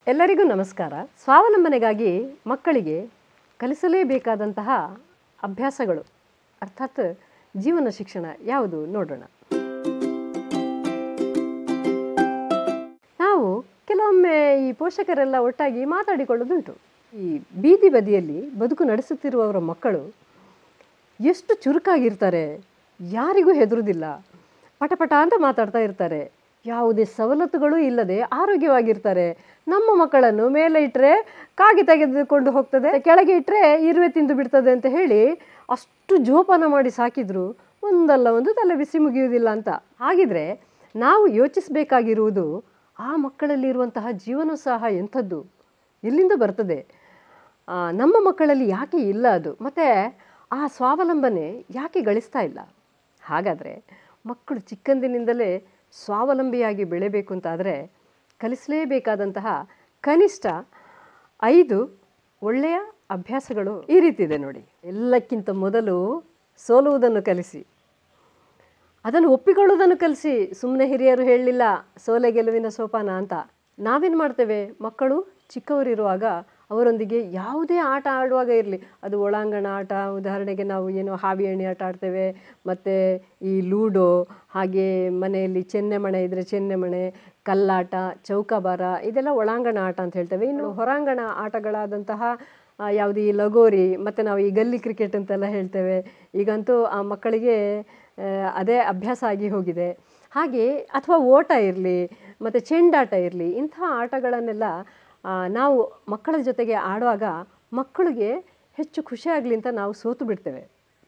ಎಲ್ಲರಿಗೂ ನಮಸ್ಕಾರ ಸ್ವಾವಲಂಬನೆಗಾಗಿ ಮಕ್ಕಳಿಗೆ ಕಲಿಸಲೇಬೇಕಾದಂತಹ ಅಭ್ಯಾಸಗಳು ಅರ್ಥಾತ್ ಜೀವನ ಶಿಕ್ಷಣ ಯಾವುದು ನೋಡೋಣ ನಾವು ಕೆಲವೊಮ್ಮೆ ಈ ಪೋಷಕರೆಲ್ಲ ಒಟ್ಟಾಗಿ ಮಾತಾಡಿಕೊಳ್ಳೋದುಂಟು ಈ ಬೀದಿ ಬದಿಯಲ್ಲಿ ಬದುಕು ನಡೆಸುತ್ತಿರುವವರ ಮಕ್ಕಳು ಎಷ್ಟು ಚುರುಕಾಗಿರ್ತಾರೆ ಯಾರಿಗೂ ಹೆದರುವುದಿಲ್ಲ ಪಟಪಟ ಅಂತ ಮಾತಾಡ್ತಾ ಇರ್ತಾರೆ ಯಾವುದೇ ಸವಲತ್ತುಗಳು ಇಲ್ಲದೆ ಆರೋಗ್ಯವಾಗಿರ್ತಾರೆ ನಮ್ಮ ಮಕ್ಕಳನ್ನು ಮೇಲೆ ಇಟ್ಟರೆ ಕಾಗಿ ತೆಗೆದುಕೊಂಡು ಹೋಗ್ತದೆ ಕೆಳಗೆ ಇಟ್ಟರೆ ಇರುವೆ ತಿಂದು ಬಿಡ್ತದೆ ಅಂತ ಹೇಳಿ ಅಷ್ಟು ಜೋಪಾನ ಮಾಡಿ ಸಾಕಿದ್ರು ಒಂದಲ್ಲ ಒಂದು ತಲೆ ಬಿಸಿ ಮುಗಿಯುವುದಿಲ್ಲ ಅಂತ ಹಾಗಿದ್ರೆ ನಾವು ಯೋಚಿಸಬೇಕಾಗಿರುವುದು ಆ ಮಕ್ಕಳಲ್ಲಿರುವಂತಹ ಜೀವನೋತ್ಸಾಹ ಎಂಥದ್ದು ಎಲ್ಲಿಂದ ಬರ್ತದೆ ಆ, ನಮ್ಮ ಮಕ್ಕಳಲ್ಲಿ ಯಾಕೆ ಇಲ್ಲ ಅದು ಮತ್ತು ಆ ಸ್ವಾವಲಂಬನೆ ಯಾಕೆ ಗಳಿಸ್ತಾ ಇಲ್ಲ ಹಾಗಾದರೆ ಮಕ್ಕಳು ಚಿಕ್ಕಂದಿನಿಂದಲೇ ಸ್ವಾವಲಂಬಿಯಾಗಿ ಬೆಳೆಯಬೇಕು ಅಂತಾದರೆ ಕಲಿಸಲೇಬೇಕಾದಂತಹ ಕನಿಷ್ಠ ಐದು ಒಳ್ಳೆಯ ಅಭ್ಯಾಸಗಳು ಈ ರೀತಿ ಇದೆ ನೋಡಿ ಎಲ್ಲಕ್ಕಿಂತ ಮೊದಲು ಸೋಲುವುದನ್ನು ಕಲಿಸಿ ಅದನ್ನು ಒಪ್ಪಿಕೊಳ್ಳುವುದನ್ನು ಕಲಿಸಿ ಸುಮ್ಮನೆ ಹಿರಿಯರು ಹೇಳಲಿಲ್ಲ ಸೋಲೆ ಗೆಲುವಿನ ಸೋಪಾನ ಅಂತ ನಾವೇನು ಮಾಡ್ತೇವೆ ಮಕ್ಕಳು ಚಿಕ್ಕವರಿರುವಾಗ ಅವರೊಂದಿಗೆ ಯಾವುದೇ ಆಟ ಆಡುವಾಗ ಇರಲಿ ಅದು ಒಳಾಂಗಣ ಆಟ ಉದಾಹರಣೆಗೆ ನಾವು ಏನು ಹಾವಿ ಎಣ್ಣೆ ಆಟ ಆಡ್ತೇವೆ ಮತ್ತು ಈ ಲೂಡೋ ಹಾಗೆ ಮನೆಯಲ್ಲಿ ಚೆನ್ನೆಮಣೆ ಇದ್ದರೆ ಚೆನ್ನೆಮಣೆ ಕಲ್ಲಾಟ ಚೌಕಾಬಾರ ಇದೆಲ್ಲ ಒಳಾಂಗಣ ಆಟ ಅಂತ ಹೇಳ್ತೇವೆ ಇನ್ನು ಹೊರಾಂಗಣ ಆಟಗಳಾದಂತಹ ಆ, ಯಾವುದು ಈ ಲಗೋರಿ ಮತ್ತು ನಾವು ಈ ಗಲ್ಲಿ ಕ್ರಿಕೆಟ್ ಅಂತೆಲ್ಲ ಹೇಳ್ತೇವೆ ಈಗಂತೂ ಆ ಮಕ್ಕಳಿಗೆ ಆ, ಅದೇ ಅಭ್ಯಾಸ ಆಗಿ ಹೋಗಿದೆ ಹಾಗೆ ಅಥವಾ ಓಟ ಇರಲಿ ಮತ್ತು ಚೆಂಡಾಟ ಇರಲಿ ಇಂಥ ಆಟಗಳನ್ನೆಲ್ಲ ಆ, ನಾವು ಮಕ್ಕಳ ಜೊತೆಗೆ ಆಡುವಾಗ ಮಕ್ಕಳಿಗೆ ಹೆಚ್ಚು ಖುಷಿ ಆಗಲಿ ಅಂತ ನಾವು ಸೋತು ಬಿಡ್ತೇವೆ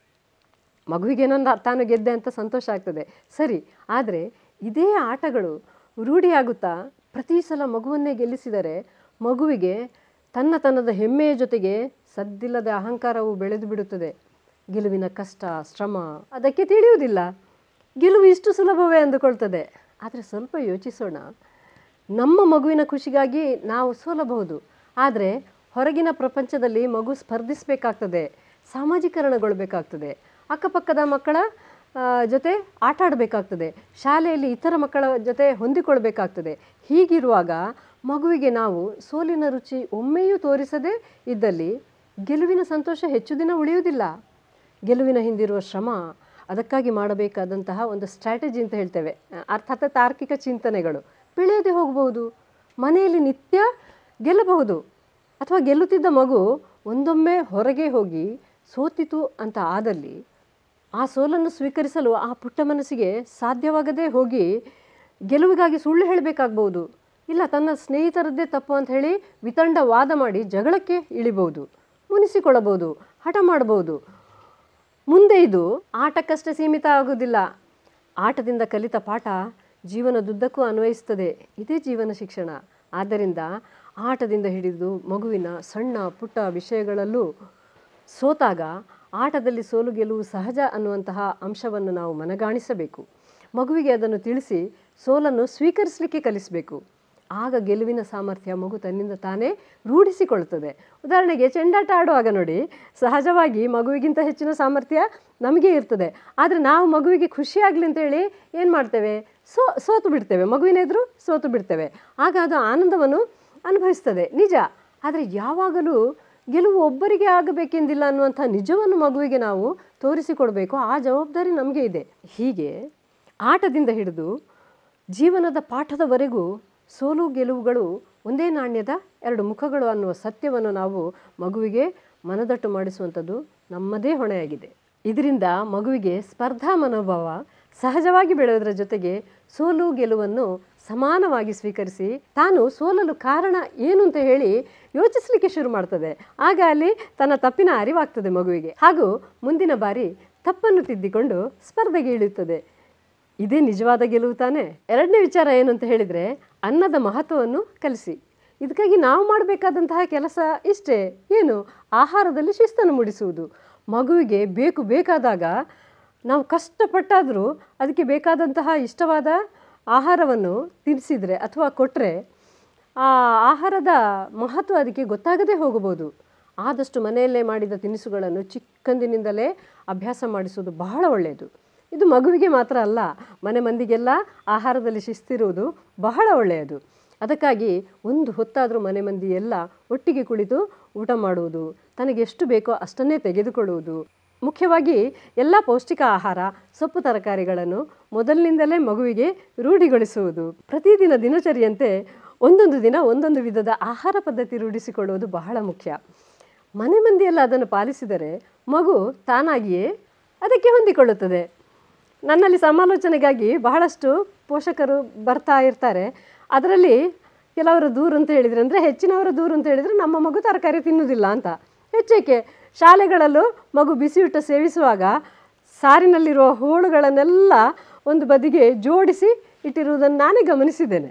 ಮಗುವಿಗೇನೋ ನಾ- ತಾನು ಗೆದ್ದೆ ಅಂತ ಸಂತೋಷ ಆಗ್ತದೆ ಸರಿ ಆದರೆ ಇದೇ ಆಟಗಳು ರೂಢಿಯಾಗುತ್ತಾ ಪ್ರತಿ ಸಲ ಮಗುವನ್ನೇ ಗೆಲ್ಲಿಸಿದರೆ ಮಗುವಿಗೆ ತನ್ನತನದ ಹೆಮ್ಮೆಯ ಜೊತೆಗೆ ಸದ್ದಿಲ್ಲದ ಅಹಂಕಾರವು ಬೆಳೆದು ಬಿಡುತ್ತದೆ ಗೆಲುವಿನ ಕಷ್ಟ ಶ್ರಮ ಅದಕ್ಕೆ ತಿಳಿಯುವುದಿಲ್ಲ ಗೆಲುವು ಇಷ್ಟು ಸುಲಭವೇ ಅಂದುಕೊಳ್ತದೆ ಆದರೆ ಸ್ವಲ್ಪ ಯೋಚಿಸೋಣ ನಮ್ಮ ಮಗುವಿನ ಖುಷಿಗಾಗಿ ನಾವು ಸೋಲಬಹುದು ಆದರೆ ಹೊರಗಿನ ಪ್ರಪಂಚದಲ್ಲಿ ಮಗು ಸ್ಪರ್ಧಿಸಬೇಕಾಗ್ತದೆ ಸಾಮಾಜೀಕರಣಗೊಳ್ಬೇಕಾಗ್ತದೆ ಅಕ್ಕಪಕ್ಕದ ಮಕ್ಕಳ ಆ, ಜೊತೆ ಆಟ ಆಡಬೇಕಾಗ್ತದೆ ಶಾಲೆಯಲ್ಲಿ ಇತರ ಮಕ್ಕಳ ಜೊತೆ ಹೊಂದಿಕೊಳ್ಬೇಕಾಗ್ತದೆ ಹೀಗಿರುವಾಗ ಮಗುವಿಗೆ ನಾವು ಸೋಲಿನ ರುಚಿ ಒಮ್ಮೆಯೂ ತೋರಿಸದೇ ಇದ್ದಲ್ಲಿ ಗೆಲುವಿನ ಸಂತೋಷ ಹೆಚ್ಚು ದಿನ ಉಳಿಯುವುದಿಲ್ಲ ಗೆಲುವಿನ ಹಿಂದಿರುವ ಶ್ರಮ ಅದಕ್ಕಾಗಿ ಮಾಡಬೇಕಾದಂತಹ ಒಂದು ಸ್ಟ್ರಾಟಜಿ ಅಂತ ಹೇಳ್ತೇವೆ ಅರ್ಥಾತ್ ತಾರ್ಕಿಕ ಚಿಂತನೆಗಳು ಬೆಳೆಯದೆ ಹೋಗಬಹುದು ಮನೆಯಲ್ಲಿ ನಿತ್ಯ ಗೆಲ್ಲಬಹುದು ಅಥವಾ ಗೆಲ್ಲುತ್ತಿದ್ದ ಮಗು ಒಂದೊಮ್ಮೆ ಹೊರಗೆ ಹೋಗಿ ಸೋತಿತು ಅಂತ ಆದಲ್ಲಿ ಆ ಸೋಲನ್ನು ಸ್ವೀಕರಿಸಲು ಆ ಪುಟ್ಟ ಮನಸ್ಸಿಗೆ ಸಾಧ್ಯವಾಗದೇ ಹೋಗಿ ಗೆಲುವಿಗಾಗಿ ಸುಳ್ಳು ಹೇಳಬೇಕಾಗ್ಬೋದು ಇಲ್ಲ ತನ್ನ ಸ್ನೇಹಿತರದ್ದೇ ತಪ್ಪು ಅಂತ ಹೇಳಿ ವಿತಂಡ ವಾದ ಮಾಡಿ ಜಗಳಕ್ಕೆ ಇಳಿಬಹುದು ಮುನಿಸಿಕೊಳ್ಳಬಹುದು ಹಠ ಮಾಡಬಹುದು ಮುಂದೆ ಇದು ಆಟಕ್ಕಷ್ಟೇ ಸೀಮಿತ ಆಗುವುದಿಲ್ಲ ಆಟದಿಂದ ಕಲಿತ ಪಾಠ ಜೀವನದುದ್ದಕ್ಕೂ ಅನ್ವಯಿಸ್ತದೆ ಇದೇ ಜೀವನ ಶಿಕ್ಷಣ ಆದ್ದರಿಂದ ಆಟದಿಂದ ಹಿಡಿದು ಮಗುವಿನ ಸಣ್ಣ ಪುಟ್ಟ ವಿಷಯಗಳಲ್ಲೂ ಸೋತಾಗ ಆಟದಲ್ಲಿ ಸೋಲು ಗೆಲುವು ಸಹಜ ಅನ್ನುವಂತಹ ಅಂಶವನ್ನು ನಾವು ಮನಗಾಣಿಸಬೇಕು ಮಗುವಿಗೆ ಅದನ್ನು ತಿಳಿಸಿ ಸೋಲನ್ನು ಸ್ವೀಕರಿಸಲಿಕ್ಕೆ ಕಲಿಸಬೇಕು ಆಗ ಗೆಲುವಿನ ಸಾಮರ್ಥ್ಯ ಮಗು ತನ್ನಿಂದ ತಾನೇ ರೂಢಿಸಿಕೊಳ್ತದೆ ಉದಾಹರಣೆಗೆ ಚೆಂಡಾಟ ಆಡುವಾಗ ನೋಡಿ ಸಹಜವಾಗಿ ಮಗುವಿಗಿಂತ ಹೆಚ್ಚಿನ ಸಾಮರ್ಥ್ಯ ನಮಗೆ ಇರ್ತದೆ ಆದರೆ ನಾವು ಮಗುವಿಗೆ ಖುಷಿಯಾಗಲಿ ಅಂತೇಳಿ ಏನು ಮಾಡ್ತೇವೆ ಸೋ ಸೋತು ಬಿಡ್ತೇವೆ ಮಗುವಿನ ಎದುರು ಸೋತು ಬಿಡ್ತೇವೆ ಆಗ ಅದು ಆನಂದವನ್ನು ಅನುಭವಿಸ್ತದೆ ನಿಜ ಆದರೆ ಯಾವಾಗಲೂ ಗೆಲುವು ಒಬ್ಬರಿಗೆ ಆಗಬೇಕೆಂದಿಲ್ಲ ಅನ್ನುವಂಥ ನಿಜವನ್ನು ಮಗುವಿಗೆ ನಾವು ತೋರಿಸಿಕೊಡಬೇಕು ಆ ಜವಾಬ್ದಾರಿ ನಮಗೆ ಇದೆ ಹೀಗೆ ಆಟದಿಂದ ಹಿಡಿದು ಜೀವನದ ಪಾಠದವರೆಗೂ ಸೋಲು ಗೆಲುವುಗಳು ಒಂದೇ ನಾಣ್ಯದ ಎರಡು ಮುಖಗಳು ಅನ್ನುವ ಸತ್ಯವನ್ನು ನಾವು ಮಗುವಿಗೆ ಮನದಟ್ಟು ಮಾಡಿಸುವಂಥದ್ದು ನಮ್ಮದೇ ಹೊಣೆಯಾಗಿದೆ ಇದರಿಂದ ಮಗುವಿಗೆ ಸ್ಪರ್ಧಾ ಮನೋಭಾವ ಸಹಜವಾಗಿ ಬೆಳೆಯೋದರ ಜೊತೆಗೆ ಸೋಲು ಗೆಲುವನ್ನು ಸಮಾನವಾಗಿ ಸ್ವೀಕರಿಸಿ ತಾನು ಸೋಲಲು ಕಾರಣ ಏನು ಅಂತ ಹೇಳಿ ಯೋಚಿಸಲಿಕ್ಕೆ ಶುರು ಮಾಡ್ತದೆ ಆಗ ಅಲ್ಲಿ ತನ್ನ ತಪ್ಪಿನ ಅರಿವಾಗ್ತದೆ ಮಗುವಿಗೆ ಹಾಗೂ ಮುಂದಿನ ಬಾರಿ ತಪ್ಪನ್ನು ತಿದ್ದಿಕೊಂಡು ಸ್ಪರ್ಧೆಗೆ ಇಳಿಯುತ್ತದೆ ಇದೇ ನಿಜವಾದ ಗೆಲುವು ತಾನೇ ಎರಡನೇ ವಿಚಾರ ಏನು ಅಂತ ಹೇಳಿದರೆ ಅನ್ನದ ಮಹತ್ವವನ್ನು ಕಲಿಸಿ ಇದಕ್ಕಾಗಿ ನಾವು ಮಾಡಬೇಕಾದಂತಹ ಕೆಲಸ ಇಷ್ಟೇ ಏನು ಆಹಾರದಲ್ಲಿ ಶಿಸ್ತನ್ನು ಮೂಡಿಸುವುದು ಮಗುವಿಗೆ ಬೇಕು ಬೇಕಾದಾಗ ನಾವು ಕಷ್ಟಪಟ್ಟಾದರೂ ಅದಕ್ಕೆ ಬೇಕಾದಂತಹ ಇಷ್ಟವಾದ ಆಹಾರವನ್ನು ತಿನ್ನಿಸಿದರೆ ಅಥವಾ ಕೊಟ್ಟರೆ ಆ ಆಹಾರದ ಮಹತ್ವ ಅದಕ್ಕೆ ಗೊತ್ತಾಗದೇ ಹೋಗಬಹುದು ಆದಷ್ಟು ಮನೆಯಲ್ಲೇ ಮಾಡಿದ ತಿನಿಸುಗಳನ್ನು ಚಿಕ್ಕಂದಿನಿಂದಲೇ ಅಭ್ಯಾಸ ಮಾಡಿಸುವುದು ಬಹಳ ಒಳ್ಳೆಯದು ಇದು ಮಗುವಿಗೆ ಮಾತ್ರ ಅಲ್ಲ ಮನೆ ಮಂದಿಗೆಲ್ಲ ಆಹಾರದಲ್ಲಿ ಶಿಸ್ತಿರುವುದು ಬಹಳ ಒಳ್ಳೆಯದು ಅದಕ್ಕಾಗಿ ಒಂದು ಹೊತ್ತಾದರೂ ಮನೆ ಮಂದಿ ಎಲ್ಲ ಒಟ್ಟಿಗೆ ಕುಳಿತು ಊಟ ಮಾಡುವುದು ತನಗೆ ಎಷ್ಟು ಬೇಕೋ ಅಷ್ಟನ್ನೇ ತೆಗೆದುಕೊಳ್ಳುವುದು ಮುಖ್ಯವಾಗಿ ಎಲ್ಲ ಪೌಷ್ಟಿಕ ಆಹಾರ ಸೊಪ್ಪು ತರಕಾರಿಗಳನ್ನು ಮೊದಲಿನಿಂದಲೇ ಮಗುವಿಗೆ ರೂಢಿಗೊಳಿಸುವುದು ಪ್ರತಿದಿನ ದಿನಚರಿಯಂತೆ ಒಂದೊಂದು ದಿನ ಒಂದೊಂದು ವಿಧದ ಆಹಾರ ಪದ್ಧತಿ ರೂಢಿಸಿಕೊಳ್ಳುವುದು ಬಹಳ ಮುಖ್ಯ ಮನೆ ಮಂದಿಯೆಲ್ಲ ಅದನ್ನು ಪಾಲಿಸಿದರೆ ಮಗು ತಾನಾಗಿಯೇ ಅದಕ್ಕೆ ಹೊಂದಿಕೊಳ್ಳುತ್ತದೆ ನನ್ನಲ್ಲಿ ಸಮಾಲೋಚನೆಗಾಗಿ ಬಹಳಷ್ಟು ಪೋಷಕರು ಬರ್ತಾ ಇರ್ತಾರೆ ಅದರಲ್ಲಿ ಕೆಲವರು ದೂರ ಅಂತ ಹೇಳಿದರೆ ಅಂದರೆ ಹೆಚ್ಚಿನವರ ದೂರ ಅಂತ ಹೇಳಿದರೆ ನಮ್ಮ ಮಗು ತರಕಾರಿ ತಿನ್ನುವುದಿಲ್ಲ ಅಂತ ಹೆಚ್ಚೇಕೆ ಶಾಲೆಗಳಲ್ಲೂ ಮಗು ಬಿಸಿಯೂಟ ಸೇವಿಸುವಾಗ ಸಾರಿನಲ್ಲಿರುವ ಹೋಳುಗಳನ್ನೆಲ್ಲ ಒಂದು ಬದಿಗೆ ಜೋಡಿಸಿ ಇಟ್ಟಿರುವುದನ್ನು ನಾನೇ ಗಮನಿಸಿದ್ದೇನೆ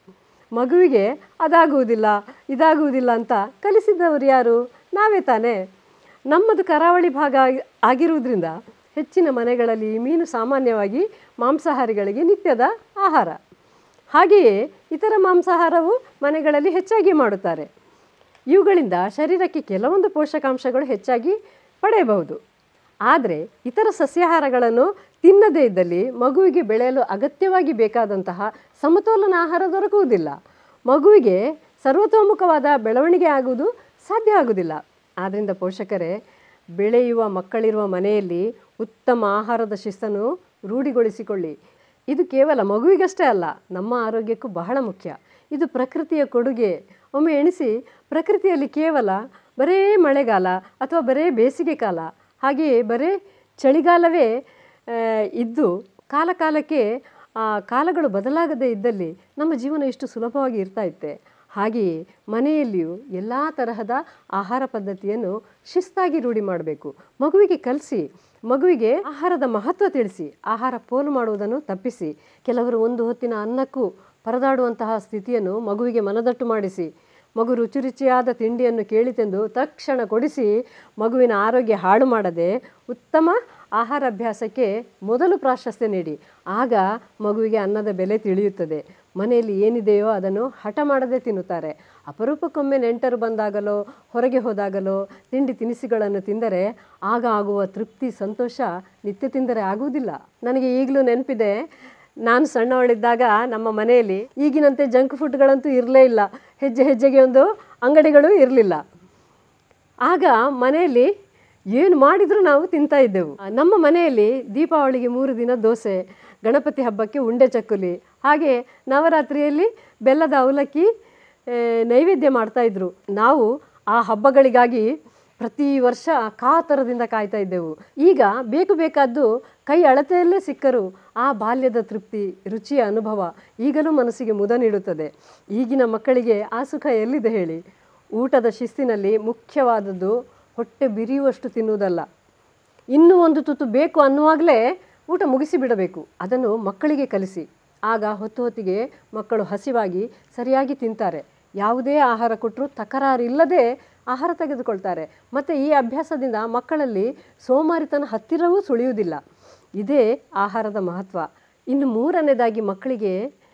ಮಗುವಿಗೆ ಅದಾಗುವುದಿಲ್ಲ ಇದಾಗುವುದಿಲ್ಲ ಅಂತ ಕಲಿಸಿದವರು ಯಾರು ನಾವೇ ತಾನೇ ನಮ್ಮದು ಕರಾವಳಿ ಭಾಗ ಆಗಿ- ಆಗಿರುವುದರಿಂದ ಹೆಚ್ಚಿನ ಮನೆಗಳಲ್ಲಿ ಮೀನು ಸಾಮಾನ್ಯವಾಗಿ ಮಾಂಸಾಹಾರಿಗಳಿಗೆ ನಿತ್ಯದ ಆಹಾರ ಹಾಗೆಯೇ ಇತರ ಮಾಂಸಾಹಾರವು ಮನೆಗಳಲ್ಲಿ ಹೆಚ್ಚಾಗಿ ಮಾಡುತ್ತಾರೆ ಇವುಗಳಿಂದ ಶರೀರಕ್ಕೆ ಕೆಲವೊಂದು ಪೋಷಕಾಂಶಗಳು ಹೆಚ್ಚಾಗಿ ಪಡೆಯಬಹುದು ಆದರೆ ಇತರ ಸಸ್ಯಾಹಾರಗಳನ್ನು ತಿನ್ನದೇ ಇದ್ದಲ್ಲಿ ಮಗುವಿಗೆ ಬೆಳೆಯಲು ಅಗತ್ಯವಾಗಿ ಬೇಕಾದಂತಹ ಸಮತೋಲನ ಆಹಾರ ದೊರಕುವುದಿಲ್ಲ ಮಗುವಿಗೆ ಸರ್ವತೋಮುಖವಾದ ಬೆಳವಣಿಗೆ ಆಗುವುದು ಸಾಧ್ಯ ಆಗುವುದಿಲ್ಲ ಆದ್ದರಿಂದ ಪೋಷಕರೇ ಬೆಳೆಯುವ ಮಕ್ಕಳಿರುವ ಮನೆಯಲ್ಲಿ ಉತ್ತಮ ಆಹಾರದ ಶಿಸ್ತನ್ನು ರೂಢಿಗೊಳಿಸಿಕೊಳ್ಳಿ ಇದು ಕೇವಲ ಮಗುವಿಗಷ್ಟೇ ಅಲ್ಲ ನಮ್ಮ ಆರೋಗ್ಯಕ್ಕೂ ಬಹಳ ಮುಖ್ಯ ಇದು ಪ್ರಕೃತಿಯ ಕೊಡುಗೆ ಒಮ್ಮೆ ಎಣಿಸಿ ಪ್ರಕೃತಿಯಲ್ಲಿ ಕೇವಲ ಬರೇ ಮಳೆಗಾಲ ಅಥವಾ ಬರೇ ಬೇಸಿಗೆ ಕಾಲ ಹಾಗೆಯೇ ಬರೇ ಚಳಿಗಾಲವೇ ಆ, ಇದ್ದು ಕಾಲ ಕಾಲಕ್ಕೆ ಆ ಕಾಲಗಳು ಬದಲಾಗದೇ ಇದ್ದಲ್ಲಿ ನಮ್ಮ ಜೀವನ ಇಷ್ಟು ಸುಲಭವಾಗಿ ಇರ್ತಾ ಇತ್ತೆ ಹಾಗೆಯೇ ಮನೆಯಲ್ಲಿಯೂ ಎಲ್ಲ ತರಹದ ಆಹಾರ ಪದ್ಧತಿಯನ್ನು ಶಿಸ್ತಾಗಿ ರೂಢಿ ಮಾಡಬೇಕು ಮಗುವಿಗೆ ಕಲಿಸಿ ಮಗುವಿಗೆ ಆಹಾರದ ಮಹತ್ವ ತಿಳಿಸಿ ಆಹಾರ ಪೋಲು ಮಾಡುವುದನ್ನು ತಪ್ಪಿಸಿ ಕೆಲವರು ಒಂದು ಹೊತ್ತಿನ ಅನ್ನಕ್ಕೂ ಪರದಾಡುವಂತಹ ಸ್ಥಿತಿಯನ್ನು ಮಗುವಿಗೆ ಮನದಟ್ಟು ಮಾಡಿಸಿ ಮಗು ರುಚಿ ರುಚಿಯಾದ ತಿಂಡಿಯನ್ನು ಕೇಳಿತೆಂದು ತಕ್ಷಣ ಕೊಡಿಸಿ ಮಗುವಿನ ಆರೋಗ್ಯ ಹಾಳು ಮಾಡದೆ ಉತ್ತಮ ಆಹಾರ ಅಭ್ಯಾಸಕ್ಕೆ ಮೊದಲು ಪ್ರಾಶಸ್ತ್ಯ ನೀಡಿ ಆಗ ಮಗುವಿಗೆ ಅನ್ನದ ಬೆಲೆ ತಿಳಿಯುತ್ತದೆ ಮನೆಯಲ್ಲಿ ಏನಿದೆಯೋ ಅದನ್ನು ಹಠ ಮಾಡದೆ ತಿನ್ನುತ್ತಾರೆ ಅಪರೂಪಕ್ಕೊಮ್ಮೆ ನೆಂಟರು ಬಂದಾಗಲೋ ಹೊರಗೆ ಹೋದಾಗಲೋ ತಿಂಡಿ ತಿನಿಸುಗಳನ್ನು ತಿಂದರೆ ಆಗ ಆಗುವ ತೃಪ್ತಿ ಸಂತೋಷ ನಿತ್ಯ ತಿಂದರೆ ಆಗುವುದಿಲ್ಲ ನನಗೆ ಈಗಲೂ ನೆನಪಿದೆ ನಾನು ಸಣ್ಣವಳಿದ್ದಾಗ ನಮ್ಮ ಮನೆಯಲ್ಲಿ ಈಗಿನಂತೆ ಜಂಕ್ ಫುಡ್ಗಳಂತೂ ಇರಲೇ ಇಲ್ಲ ಹೆಜ್ಜೆ ಹೆಜ್ಜೆಗೆ ಒಂದು ಅಂಗಡಿಗಳು ಇರಲಿಲ್ಲ ಆಗ ಮನೆಯಲ್ಲಿ ಏನು ಮಾಡಿದರೂ ನಾವು ತಿಂತಾ ಇದ್ದೆವು ನಮ್ಮ ಮನೆಯಲ್ಲಿ ದೀಪಾವಳಿಗೆ ಮೂರು ದಿನ ದೋಸೆ ಗಣಪತಿ ಹಬ್ಬಕ್ಕೆ ಉಂಡೆ ಚಕ್ಕುಲಿ ಹಾಗೆ ನವರಾತ್ರಿಯಲ್ಲಿ ಬೆಲ್ಲದ ಅವಲಕ್ಕಿ ಆ, ನೈವೇದ್ಯ ಮಾಡ್ತಾಯಿದ್ರು ನಾವು ಆ ಹಬ್ಬಗಳಿಗಾಗಿ ಪ್ರತಿ ವರ್ಷ ಕಾತರದಿಂದ ಕಾಯ್ತಾ ಇದ್ದೆವು ಈಗ ಬೇಕು ಬೇಕಾದ್ದು ಕೈ ಅಳತೆಯಲ್ಲೇ ಸಿಕ್ಕರು ಆ ಬಾಲ್ಯದ ತೃಪ್ತಿ ರುಚಿಯ ಅನುಭವ ಈಗಲೂ ಮನಸ್ಸಿಗೆ ಮುದ ನೀಡುತ್ತದೆ ಈಗಿನ ಮಕ್ಕಳಿಗೆ ಆ ಸುಖ ಎಲ್ಲಿದೆ ಹೇಳಿ ಊಟದ ಶಿಸ್ತಿನಲ್ಲಿ ಮುಖ್ಯವಾದದ್ದು ಹೊಟ್ಟೆ ಬಿರಿಯುವಷ್ಟು ತಿನ್ನುವುದಲ್ಲ ಇನ್ನೂ ಒಂದು ತುತ್ತು ಬೇಕು ಅನ್ನುವಾಗಲೇ ಊಟ ಮುಗಿಸಿ ಬಿಡಬೇಕು ಅದನ್ನು ಮಕ್ಕಳಿಗೆ ಕಲಿಸಿ ಆಗ ಹೊತ್ತು ಹೊತ್ತಿಗೆ ಮಕ್ಕಳು ಹಸಿವಾಗಿ ಸರಿಯಾಗಿ ತಿಂತಾರೆ ಯಾವುದೇ ಆಹಾರ ಕೊಟ್ಟರೂ ತಕರಾರಿಲ್ಲದೆ ಆಹಾರ ತೆಗೆದುಕೊಳ್ತಾರೆ ಮತ್ತು ಈ ಅಭ್ಯಾಸದಿಂದ ಮಕ್ಕಳಲ್ಲಿ ಸೋಮಾರಿತನ ಹತ್ತಿರವೂ ಸುಳಿಯುವುದಿಲ್ಲ ಇದೇ ಆಹಾರದ ಮಹತ್ವ ಇನ್ನು ಮೂರನೇದಾಗಿ ಮಕ್ಕಳಿಗೆ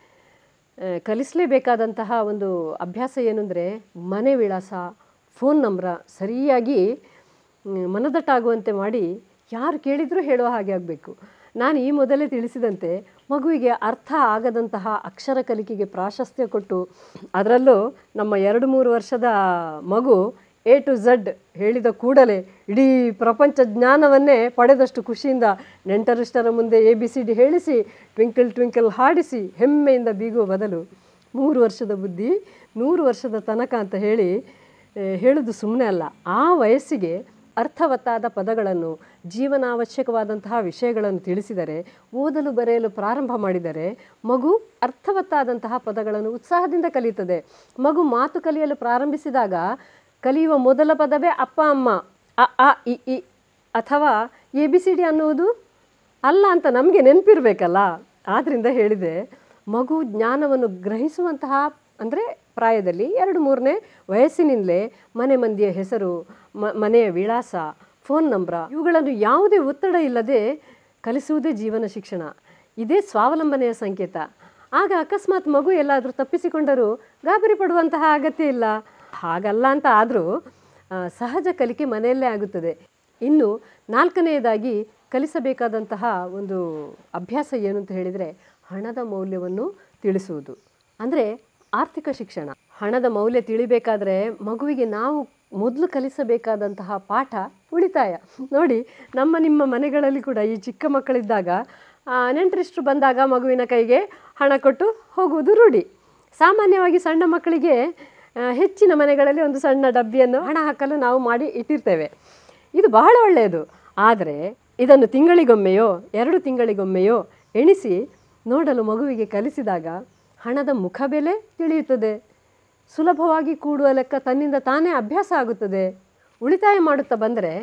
ಆ, ಕಲಿಸಲೇಬೇಕಾದಂತಹ ಒಂದು ಅಭ್ಯಾಸ ಏನಂದರೆ ಮನೆ ವಿಳಾಸ ಫೋನ್ ನಂಬರ ಸರಿಯಾಗಿ ಮ್, ಮನದಟ್ಟಾಗುವಂತೆ ಮಾಡಿ ಯಾರು ಕೇಳಿದರೂ ಹೇಳುವ ಹಾಗೆ ಆಗಬೇಕು ನಾನು ಈ ಮೊದಲೇ ತಿಳಿಸಿದಂತೆ ಮಗುವಿಗೆ ಅರ್ಥ ಆಗದಂತಹ ಅಕ್ಷರ ಕಲಿಕೆಗೆ ಪ್ರಾಶಸ್ತ್ಯ ಕೊಟ್ಟು ಅದರಲ್ಲೂ ನಮ್ಮ ಎರಡು ಮೂರು ವರ್ಷದ ಮಗು ಎ ಟು ಝಡ್ ಹೇಳಿದ ಕೂಡಲೇ ಇಡೀ ಪ್ರಪಂಚ ಜ್ಞಾನವನ್ನೇ ಪಡೆದಷ್ಟು ಖುಷಿಯಿಂದ ನೆಂಟರಿಷ್ಟರ ಮುಂದೆ ಎ ಬಿ ಸಿ ಡಿ ಹೇಳಿಸಿ ಟ್ವಿಂಕಲ್ ಟ್ವಿಂಕಲ್ ಹಾಡಿಸಿ ಹೆಮ್ಮೆಯಿಂದ ಬೀಗುವ ಬದಲು ಮೂರು ವರ್ಷದ ಬುದ್ಧಿ ನೂರು ವರ್ಷದ ತನಕ ಅಂತ ಹೇಳಿ ಆ, ಹೇಳೋದು ಸುಮ್ಮನೆ ಅಲ್ಲ ಆ ವಯಸ್ಸಿಗೆ ಅರ್ಥವತ್ತಾದ ಪದಗಳನ್ನು ಜೀವನಾವಶ್ಯಕವಾದಂತಹ ವಿಷಯಗಳನ್ನು ತಿಳಿಸಿದರೆ ಓದಲು ಬರೆಯಲು ಪ್ರಾರಂಭ ಮಾಡಿದರೆ ಮಗು ಅರ್ಥವತ್ತಾದಂತಹ ಪದಗಳನ್ನು ಉತ್ಸಾಹದಿಂದ ಕಲಿಯುತ್ತದೆ ಮಗು ಮಾತು ಕಲಿಯಲು ಪ್ರಾರಂಭಿಸಿದಾಗ ಕಲಿಯುವ ಮೊದಲ ಪದವೇ ಅಪ್ಪ ಅಮ್ಮ ಅ ಆ ಇ ಈ ಅಥವಾ ಎ ಬಿ ಸಿ ಡಿ ಅನ್ನುವುದು ಅಲ್ಲ ಅಂತ ನಮಗೆ ನೆನಪಿರಬೇಕಲ್ಲ ಆದ್ದರಿಂದ ಹೇಳಿದೆ ಮಗು ಜ್ಞಾನವನ್ನು ಗ್ರಹಿಸುವಂತಹ ಅಂದರೆ ಪ್ರಾಯದಲ್ಲಿ ಎರಡು ಮೂರನೇ ವಯಸ್ಸಿನಿಂದಲೇ ಮನೆ ಮಂದಿಯ ಹೆಸರು ಮ ಮನೆಯ ವಿಳಾಸ ಫೋನ್ ನಂಬರ ಇವುಗಳನ್ನು ಯಾವುದೇ ಒತ್ತಡ ಇಲ್ಲದೆ ಕಲಿಸುವುದೇ ಜೀವನ ಶಿಕ್ಷಣ ಇದೇ ಸ್ವಾವಲಂಬನೆಯ ಸಂಕೇತ ಆಗ ಅಕಸ್ಮಾತ್ ಮಗು ಎಲ್ಲಾದರೂ ತಪ್ಪಿಸಿಕೊಂಡರೂ ಗಾಬರಿ ಪಡುವಂತಹ ಅಗತ್ಯ ಇಲ್ಲ ಹಾಗಲ್ಲ ಅಂತ ಆದರೂ ಸಹಜ ಕಲಿಕೆ ಮನೆಯಲ್ಲೇ ಆಗುತ್ತದೆ ಇನ್ನು ನಾಲ್ಕನೆಯದಾಗಿ ಕಲಿಸಬೇಕಾದಂತಹ ಒಂದು ಅಭ್ಯಾಸ ಏನು ಅಂತ ಹೇಳಿದರೆ ಹಣದ ಮೌಲ್ಯವನ್ನು ತಿಳಿಸುವುದು ಅಂದರೆ ಆರ್ಥಿಕ ಶಿಕ್ಷಣ ಹಣದ ಮೌಲ್ಯ ತಿಳಿಬೇಕಾದ್ರೆ ಮಗುವಿಗೆ ನಾವು ಮೊದಲು ಕಲಿಸಬೇಕಾದಂತಹ ಪಾಠ ಉಳಿತಾಯ ನೋಡಿ ನಮ್ಮ ನಿಮ್ಮ ಮನೆಗಳಲ್ಲಿ ಕೂಡ ಈ ಚಿಕ್ಕ ಮಕ್ಕಳಿದ್ದಾಗ ಆ, ನೆಂಟರಿಷ್ಟರು ಬಂದಾಗ ಮಗುವಿನ ಕೈಗೆ ಹಣ ಕೊಟ್ಟು ಹೋಗುವುದು ರೂಢಿ ಸಾಮಾನ್ಯವಾಗಿ ಸಣ್ಣ ಮಕ್ಕಳಿಗೆ ಆ, ಹೆಚ್ಚಿನ ಮನೆಗಳಲ್ಲಿ ಒಂದು ಸಣ್ಣ ಡಬ್ಬಿಯನ್ನು ಹಣ ಹಾಕಲು ನಾವು ಮಾಡಿ ಇಟ್ಟಿರ್ತೇವೆ ಇದು ಬಹಳ ಒಳ್ಳೆಯದು ಆದರೆ ಇದನ್ನು ತಿಂಗಳಿಗೊಮ್ಮೆಯೋ ಎರಡು ತಿಂಗಳಿಗೊಮ್ಮೆಯೋ ಎಣಿಸಿ ನೋಡಲು ಮಗುವಿಗೆ ಕಲಿಸಿದಾಗ ಹಣದ ಮುಖಬೆಲೆ ತಿಳಿಯುತ್ತದೆ ಸುಲಭವಾಗಿ ಕೂಡುವ ಲೆಕ್ಕ ತನ್ನಿಂದ ತಾನೇ ಅಭ್ಯಾಸ ಆಗುತ್ತದೆ ಉಳಿತಾಯ ಮಾಡುತ್ತಾ ಬಂದರೆ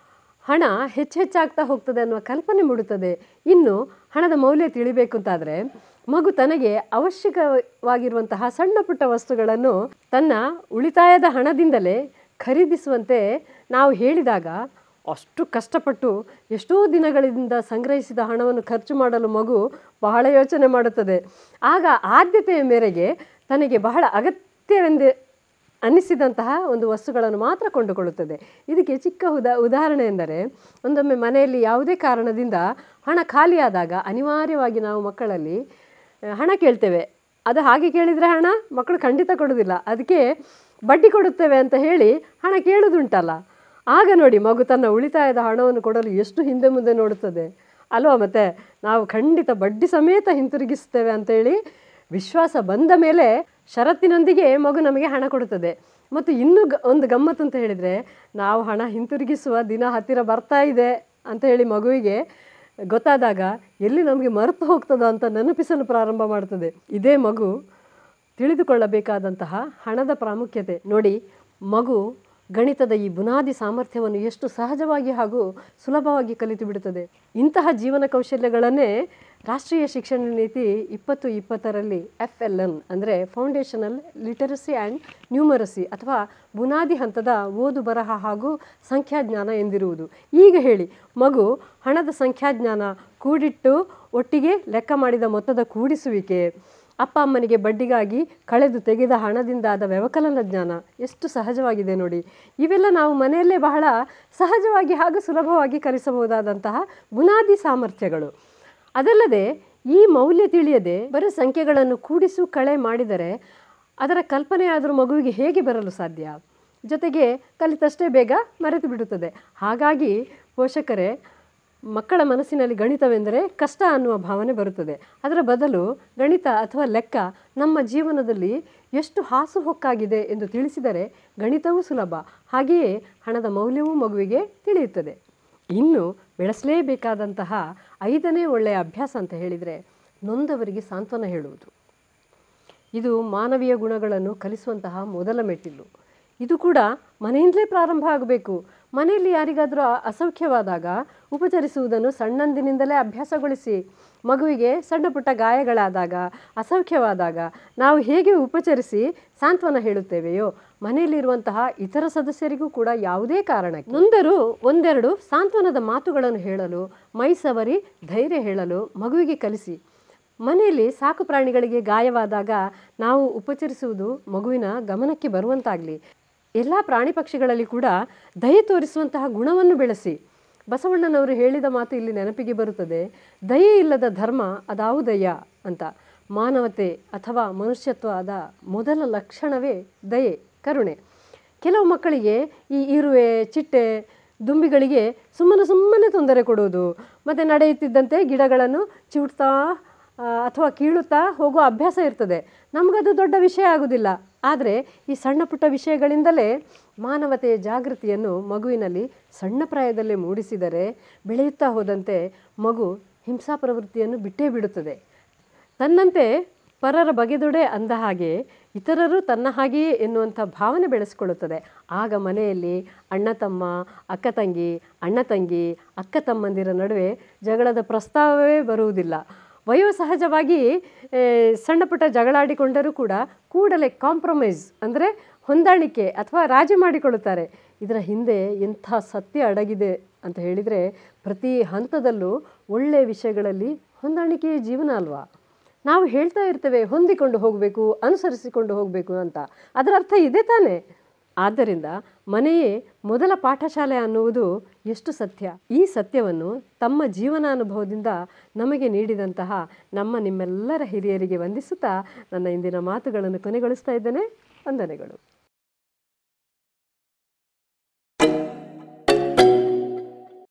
ಹಣ ಹೆಚ್ಚು ಹೆಚ್ಚಾಗ್ತಾ ಹೋಗ್ತದೆ ಅನ್ನುವ ಕಲ್ಪನೆ ಮೂಡುತ್ತದೆ ಇನ್ನು ಹಣದ ಮೌಲ್ಯ ತಿಳಿಬೇಕು ಅಂತಾದರೆ ಮಗು ತನಗೆ ಅವಶ್ಯಕವಾಗಿರುವಂತಹ ಸಣ್ಣ ಪುಟ್ಟ ವಸ್ತುಗಳನ್ನು ತನ್ನ ಉಳಿತಾಯದ ಹಣದಿಂದಲೇ ಖರೀದಿಸುವಂತೆ ನಾವು ಹೇಳಿದಾಗ ಅಷ್ಟು ಕಷ್ಟಪಟ್ಟು ಎಷ್ಟೋ ದಿನಗಳಿಂದ ಸಂಗ್ರಹಿಸಿದ ಹಣವನ್ನು ಖರ್ಚು ಮಾಡಲು ಮಗು ಬಹಳ ಯೋಚನೆ ಮಾಡುತ್ತದೆ ಆಗ ಆದ್ಯತೆಯ ಮೇರೆಗೆ ತನಗೆ ಬಹಳ ಅಗತ್ಯವೆಂದು ಅನ್ನಿಸಿದಂತಹ ಒಂದು ವಸ್ತುಗಳನ್ನು ಮಾತ್ರ ಕೊಂಡುಕೊಳ್ಳುತ್ತದೆ ಇದಕ್ಕೆ ಚಿಕ್ಕ ಉದಾ ಉದಾಹರಣೆ ಎಂದರೆ ಒಂದೊಮ್ಮೆ ಮನೆಯಲ್ಲಿ ಯಾವುದೇ ಕಾರಣದಿಂದ ಹಣ ಖಾಲಿಯಾದಾಗ ಅನಿವಾರ್ಯವಾಗಿ ನಾವು ಮಕ್ಕಳಲ್ಲಿ ಆ, ಹಣ ಕೇಳ್ತೇವೆ ಅದು ಹಾಗೆ ಕೇಳಿದರೆ ಹಣ ಮಕ್ಕಳು ಖಂಡಿತ ಕೊಡೋದಿಲ್ಲ ಅದಕ್ಕೆ ಬಡ್ಡಿ ಕೊಡುತ್ತೇವೆ ಅಂತ ಹೇಳಿ ಹಣ ಕೇಳುವುದುಂಟಲ್ಲ ಆಗ ನೋಡಿ ಮಗು ತನ್ನ ಉಳಿತಾಯದ ಹಣವನ್ನು ಕೊಡಲು ಎಷ್ಟು ಹಿಂದೆ ಮುಂದೆ ನೋಡುತ್ತದೆ ಅಲ್ವಾ ಮತ್ತೆ ನಾವು ಖಂಡಿತ ಬಡ್ಡಿ ಸಮೇತ ಹಿಂತಿರುಗಿಸ್ತೇವೆ ಅಂತೇಳಿ ವಿಶ್ವಾಸ ಬಂದ ಮೇಲೆ ಷರತ್ತಿನೊಂದಿಗೆ ಮಗು ನಮಗೆ ಹಣ ಕೊಡುತ್ತದೆ ಮತ್ತು ಇನ್ನೂ ಗ ಒಂದು ಗಮ್ಮತ್ತು ಅಂತ ಹೇಳಿದರೆ ನಾವು ಹಣ ಹಿಂತಿರುಗಿಸುವ ದಿನ ಹತ್ತಿರ ಬರ್ತಾ ಇದೆ ಅಂತ ಹೇಳಿ ಮಗುವಿಗೆ ಗೊತ್ತಾದಾಗ ಎಲ್ಲಿ ನಮಗೆ ಮರೆತು ಹೋಗ್ತದೋ ಅಂತ ನೆನಪಿಸಲು ಪ್ರಾರಂಭ ಮಾಡ್ತದೆ ಇದೇ ಮಗು ತಿಳಿದುಕೊಳ್ಳಬೇಕಾದಂತಹ ಹಣದ ಪ್ರಾಮುಖ್ಯತೆ ನೋಡಿ ಮಗು ಗಣಿತದ ಈ ಬುನಾದಿ ಸಾಮರ್ಥ್ಯವನ್ನು ಎಷ್ಟು ಸಹಜವಾಗಿ ಹಾಗೂ ಸುಲಭವಾಗಿ ಕಲಿತು ಬಿಡುತ್ತದೆ ಇಂತಹ ಜೀವನ ಕೌಶಲ್ಯಗಳನ್ನೇ ರಾಷ್ಟ್ರೀಯ ಶಿಕ್ಷಣ ನೀತಿ ಇಪ್ಪತ್ತು ಇಪ್ಪತ್ತರಲ್ಲಿ ಎಫ್ ಎಲ್ ಎನ್ ಅಂದರೆ ಫೌಂಡೇಶನಲ್ ಲಿಟರಸಿ ಆ್ಯಂಡ್ ನ್ಯೂಮರಸಿ ಅಥವಾ ಬುನಾದಿ ಹಂತದ ಓದು ಬರಹ ಹಾಗೂ ಸಂಖ್ಯಾಜ್ಞಾನ ಎಂದಿರುವುದು ಈಗ ಹೇಳಿ ಮಗು ಹಣದ ಸಂಖ್ಯಾಜ್ಞಾನ ಕೂಡಿಟ್ಟು ಒಟ್ಟಿಗೆ ಲೆಕ್ಕ ಮಾಡಿದ ಮೊತ್ತದ ಕೂಡಿಸುವಿಕೆ ಅಪ್ಪ ಅಮ್ಮನಿಗೆ ಬಡ್ಡಿಗಾಗಿ ಕಳೆದು ತೆಗೆದ ಹಣದಿಂದಾದ ವ್ಯವಕಲನ ಜ್ಞಾನ ಎಷ್ಟು ಸಹಜವಾಗಿದೆ ನೋಡಿ ಇವೆಲ್ಲ ನಾವು ಮನೆಯಲ್ಲೇ ಬಹಳ ಸಹಜವಾಗಿ ಹಾಗೂ ಸುಲಭವಾಗಿ ಕಲಿಸಬಹುದಾದಂತಹ ಬುನಾದಿ ಸಾಮರ್ಥ್ಯಗಳು ಅದಲ್ಲದೆ ಈ ಮೌಲ್ಯ ತಿಳಿಯದೆ ಬರೀ ಸಂಖ್ಯೆಗಳನ್ನು ಕೂಡಿಸು ಕಳೆ ಮಾಡಿದರೆ ಅದರ ಕಲ್ಪನೆಯಾದರೂ ಮಗುವಿಗೆ ಹೇಗೆ ಬರಲು ಸಾಧ್ಯ ಜೊತೆಗೆ ಕಲಿತಷ್ಟೇ ಬೇಗ ಮರೆತು ಬಿಡುತ್ತದೆ ಹಾಗಾಗಿ ಪೋಷಕರೇ ಮಕ್ಕಳ ಮನಸ್ಸಿನಲ್ಲಿ ಗಣಿತವೆಂದರೆ ಕಷ್ಟ ಅನ್ನುವ ಭಾವನೆ ಬರುತ್ತದೆ ಅದರ ಬದಲು ಗಣಿತ ಅಥವಾ ಲೆಕ್ಕ ನಮ್ಮ ಜೀವನದಲ್ಲಿ ಎಷ್ಟು ಹಾಸುಹೊಕ್ಕಾಗಿದೆ ಎಂದು ತಿಳಿಸಿದರೆ ಗಣಿತವೂ ಸುಲಭ ಹಾಗೆಯೇ ಹಣದ ಮೌಲ್ಯವೂ ಮಗುವಿಗೆ ತಿಳಿಯುತ್ತದೆ ಇನ್ನು ಬೆಳೆಸಲೇಬೇಕಾದಂತಹ ಐದನೇ ಒಳ್ಳೆಯ ಅಭ್ಯಾಸ ಅಂತ ಹೇಳಿದರೆ ನೊಂದವರಿಗೆ ಸಾಂತ್ವನ ಹೇಳುವುದು ಇದು ಮಾನವೀಯ ಗುಣಗಳನ್ನು ಕಲಿಸುವಂತಹ ಮೊದಲ ಮೆಟ್ಟಿಲು ಇದು ಕೂಡ ಮನೆಯಿಂದಲೇ ಪ್ರಾರಂಭ ಆಗಬೇಕು ಮನೆಯಲ್ಲಿ ಯಾರಿಗಾದರೂ ಅ- ಅಸೌಖ್ಯವಾದಾಗ ಉಪಚರಿಸುವುದನ್ನು ಸಣ್ಣಂದಿನಿಂದಲೇ ಅಭ್ಯಾಸಗೊಳಿಸಿ ಮಗುವಿಗೆ ಸಣ್ಣ ಪುಟ್ಟ ಗಾಯಗಳಾದಾಗ ಅಸೌಖ್ಯವಾದಾಗ ನಾವು ಹೇಗೆ ಉಪಚರಿಸಿ ಸಾಂತ್ವನ ಹೇಳುತ್ತೇವೆಯೋ ಮನೆಯಲ್ಲಿರುವಂತಹ ಇತರ ಸದಸ್ಯರಿಗೂ ಕೂಡ ಯಾವುದೇ ಕಾರಣಕ್ಕೆ ನೊಂದರು ಒಂದೆರಡು ಸಾಂತ್ವನದ ಮಾತುಗಳನ್ನು ಹೇಳಲು ಮೈ ಸವರಿ ಧೈರ್ಯ ಹೇಳಲು ಮಗುವಿಗೆ ಕಲಿಸಿ ಮನೆಯಲ್ಲಿ ಸಾಕು ಪ್ರಾಣಿಗಳಿಗೆ ಗಾಯವಾದಾಗ ನಾವು ಉಪಚರಿಸುವುದು ಮಗುವಿನ ಗಮನಕ್ಕೆ ಬರುವಂತಾಗಲಿ ಎಲ್ಲ ಪ್ರಾಣಿ ಪಕ್ಷಿಗಳಲ್ಲಿ ಕೂಡ ದಯೆ ತೋರಿಸುವಂತಹ ಗುಣವನ್ನು ಬೆಳೆಸಿ ಬಸವಣ್ಣನವರು ಹೇಳಿದ ಮಾತು ಇಲ್ಲಿ ನೆನಪಿಗೆ ಬರುತ್ತದೆ ದಯೆ ಇಲ್ಲದ ಧರ್ಮ ಅದಾವುದಯ್ಯ ಅಂತ ಮಾನವತೆ ಅಥವಾ ಮನುಷ್ಯತ್ವದ ಮೊದಲ ಲಕ್ಷಣವೇ ದಯೆ ಕರುಣೆ ಕೆಲವು ಮಕ್ಕಳಿಗೆ ಈ ಇರುವೆ ಚಿಟ್ಟೆ ದುಂಬಿಗಳಿಗೆ ಸುಮ್ಮನೆ ಸುಮ್ಮನೆ ತೊಂದರೆ ಕೊಡುವುದು ಮತ್ತು ನಡೆಯುತ್ತಿದ್ದಂತೆ ಗಿಡಗಳನ್ನು ಚಿವುಟ್ತಾ ಆ, ಅಥವಾ ಕೀಳುತ್ತಾ ಹೋಗುವ ಅಭ್ಯಾಸ ಇರ್ತದೆ ನಮಗದು ದೊಡ್ಡ ವಿಷಯ ಆಗುವುದಿಲ್ಲ ಆದರೆ ಈ ಸಣ್ಣ ಪುಟ್ಟ ವಿಷಯಗಳಿಂದಲೇ ಮಾನವತೆಯ ಜಾಗೃತಿಯನ್ನು ಮಗುವಿನಲ್ಲಿ ಸಣ್ಣ ಪ್ರಾಯದಲ್ಲೇ ಮೂಡಿಸಿದರೆ ಬೆಳೆಯುತ್ತಾ ಹೋದಂತೆ ಮಗು ಹಿಂಸಾ ಪ್ರವೃತ್ತಿಯನ್ನು ಬಿಟ್ಟೇ ಬಿಡುತ್ತದೆ ತನ್ನಂತೆ ಪರರ ಬಗೆದೊಡೆ ಅಂದ ಹಾಗೆ ಇತರರು ತನ್ನ ಹಾಗೆಯೇ ಎನ್ನುವಂಥ ಭಾವನೆ ಬೆಳೆಸಿಕೊಳ್ಳುತ್ತದೆ ಆಗ ಮನೆಯಲ್ಲಿ ಅಣ್ಣ ತಮ್ಮ ಅಕ್ಕ ತಂಗಿ ಅಣ್ಣ ತಂಗಿ ಅಕ್ಕ ತಮ್ಮಂದಿರ ನಡುವೆ ಜಗಳದ ಪ್ರಸ್ತಾವವೇ ಬರುವುದಿಲ್ಲ ವಯೋಸಹಜವಾಗಿ ಏ, ಸಣ್ಣ ಪುಟ್ಟ ಜಗಳಾಡಿಕೊಂಡರೂ ಕೂಡ ಕೂಡಲೇ ಕಾಂಪ್ರಮೈಸ್ ಅಂದರೆ ಹೊಂದಾಣಿಕೆ ಅಥವಾ ರಾಜಿ ಮಾಡಿಕೊಳ್ಳುತ್ತಾರೆ ಇದರ ಹಿಂದೆ ಎಂಥ ಸತ್ಯ ಅಡಗಿದೆ ಅಂತ ಹೇಳಿದರೆ ಪ್ರತಿ ಹಂತದಲ್ಲೂ ಒಳ್ಳೆಯ ವಿಷಯಗಳಲ್ಲಿ ಹೊಂದಾಣಿಕೆಯೇ ಜೀವನ ಅಲ್ವಾ ನಾವು ಹೇಳ್ತಾ ಇರ್ತೇವೆ ಹೊಂದಿಕೊಂಡು ಹೋಗಬೇಕು ಅನುಸರಿಸಿಕೊಂಡು ಹೋಗಬೇಕು ಅಂತ ಅದರ ಅರ್ಥ ಇದೆ ತಾನೇ ಆದ್ದರಿಂದ ಮನೆಯೇ ಮೊದಲ ಪಾಠಶಾಲೆ ಅನ್ನುವುದು ಎಷ್ಟು ಸತ್ಯ ಈ ಸತ್ಯವನ್ನು ತಮ್ಮ ಜೀವನಾನುಭವದಿಂದ ನಮಗೆ ನೀಡಿದಂತಹ ನಮ್ಮ ನಿಮ್ಮೆಲ್ಲರ ಹಿರಿಯರಿಗೆ ವಂದಿಸುತ್ತಾ ನನ್ನ ಇಂದಿನ ಮಾತುಗಳನ್ನು ಕೊನೆಗೊಳಿಸ್ತಾ ಇದ್ದೇನೆ ವಂದನೆಗಳು